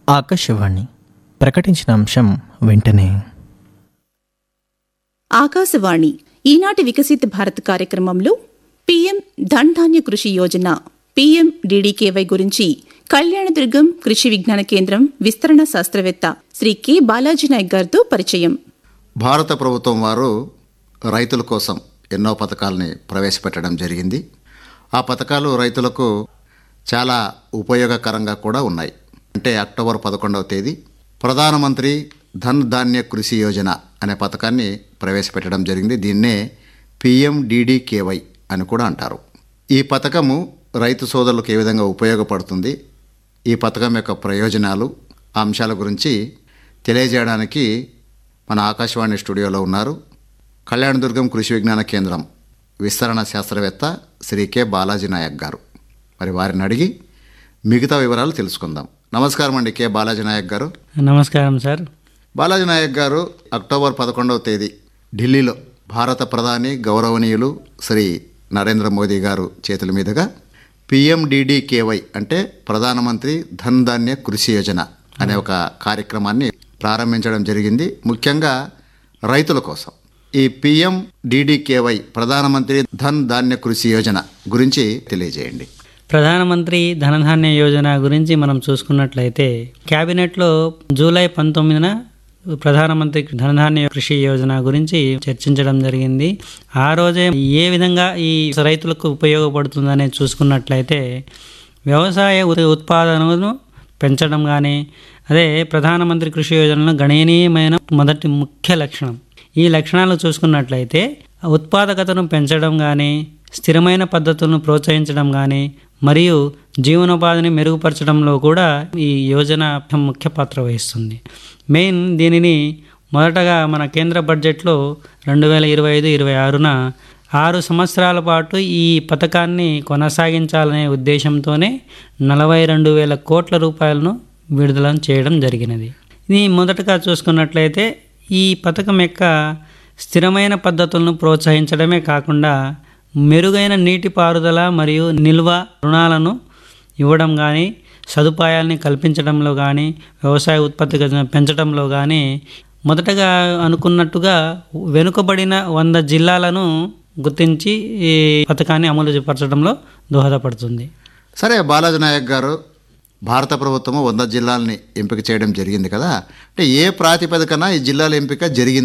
ఆకాశవాణి ప్రకటించిన అంశం వెంటనే ఆకాశవాణి ఈనాటి వికసిత భారత్ కార్యక్రమంలో పీఎం ధన్ ధాన్య కృషి యోజన పీఎం డీడీకేవై గురించి కళ్యాణదుర్గం కృషి విజ్ఞాన కేంద్రం విస్తరణ శాస్త్రవేత్త శ్రీ కె బాలాజీ నాయక్ గారితో పరిచయం భారత ప్రభుత్వం వారు రైతుల కోసం ఎన్నో పథకాలని ప్రవేశపెట్టడం జరిగింది ఆ పథకాలు రైతులకు చాలా ఉపయోగకరంగా కూడా ఉన్నాయి అంటే అక్టోబర్ పదకొండవ తేదీ ప్రధానమంత్రి ధన్ ధాన్య కృషి యోజన అనే పథకాన్ని ప్రవేశపెట్టడం జరిగింది దీన్నే పిఎండిడికేవై అని కూడా అంటారు ఈ పథకము రైతు సోదరులకు ఏ విధంగా ఉపయోగపడుతుంది ఈ పథకం యొక్క ప్రయోజనాలు ఆ అంశాల గురించి తెలియజేయడానికి మన ఆకాశవాణి స్టూడియోలో ఉన్నారు కళ్యాణదుర్గం కృషి విజ్ఞాన కేంద్రం విస్తరణ శాస్త్రవేత్త శ్రీ కె బాలాజీ నాయక్ గారు మరి వారిని అడిగి మిగతా వివరాలు తెలుసుకుందాం నమస్కారం అండి కె బాలాజీ నాయక్ గారు నమస్కారం సార్ బాలాజీ నాయక్ గారు అక్టోబర్ పదకొండవ తేదీ ఢిల్లీలో భారత ప్రధాని గౌరవనీయులు శ్రీ నరేంద్ర మోదీ గారు చేతుల మీదుగా పిఎండిడికేవై అంటే ప్రధానమంత్రి ధన్ ధాన్య కృషి యోజన అనే ఒక కార్యక్రమాన్ని ప్రారంభించడం జరిగింది ముఖ్యంగా రైతుల కోసం ఈ పిఎం డిడికేవై ప్రధానమంత్రి ధన్ ధాన్య కృషి యోజన గురించి తెలియజేయండి ప్రధానమంత్రి ధనధాన్య యోజన గురించి మనం చూసుకున్నట్లయితే క్యాబినెట్లో జూలై పంతొమ్మిదిన ప్రధానమంత్రి ధనధాన్య కృషి యోజన గురించి చర్చించడం జరిగింది ఆ రోజే ఏ విధంగా ఈ రైతులకు ఉపయోగపడుతుందనే చూసుకున్నట్లయితే వ్యవసాయ ఉత్- ఉత్పాదనను పెంచడం కానీ అదే ప్రధానమంత్రి కృషి యోజనలో గణనీయమైన మొదటి ముఖ్య లక్షణం ఈ లక్షణాలు చూసుకున్నట్లయితే ఉత్పాదకతను పెంచడం కానీ స్థిరమైన పద్ధతులను ప్రోత్సహించడం కానీ మరియు జీవనోపాధిని మెరుగుపరచడంలో కూడా ఈ యోజన ముఖ్య పాత్ర వహిస్తుంది మెయిన్ దీనిని మొదటగా మన కేంద్ర బడ్జెట్లో రెండు వేల ఇరవై ఐదు ఇరవై ఆరున ఆరు సంవత్సరాల పాటు ఈ పథకాన్ని కొనసాగించాలనే ఉద్దేశంతోనే నలభై రెండు వేల కోట్ల రూపాయలను విడుదల చేయడం జరిగినది ఇది మొదటగా చూసుకున్నట్లయితే ఈ పథకం యొక్క స్థిరమైన పద్ధతులను ప్రోత్సహించడమే కాకుండా మెరుగైన నీటిపారుదల మరియు నిల్వ రుణాలను ఇవ్వడం కానీ సదుపాయాల్ని కల్పించడంలో కానీ వ్యవసాయ ఉత్పత్తి పెంచడంలో కానీ మొదటగా అనుకున్నట్టుగా వెనుకబడిన వంద జిల్లాలను గుర్తించి ఈ పథకాన్ని అమలు పరచడంలో దోహదపడుతుంది సరే బాలాజీ నాయక్ గారు భారత ప్రభుత్వము వంద జిల్లాలని ఎంపిక చేయడం జరిగింది కదా అంటే ఏ ప్రాతిపదికన ఈ జిల్లాల ఎంపిక జరిగింది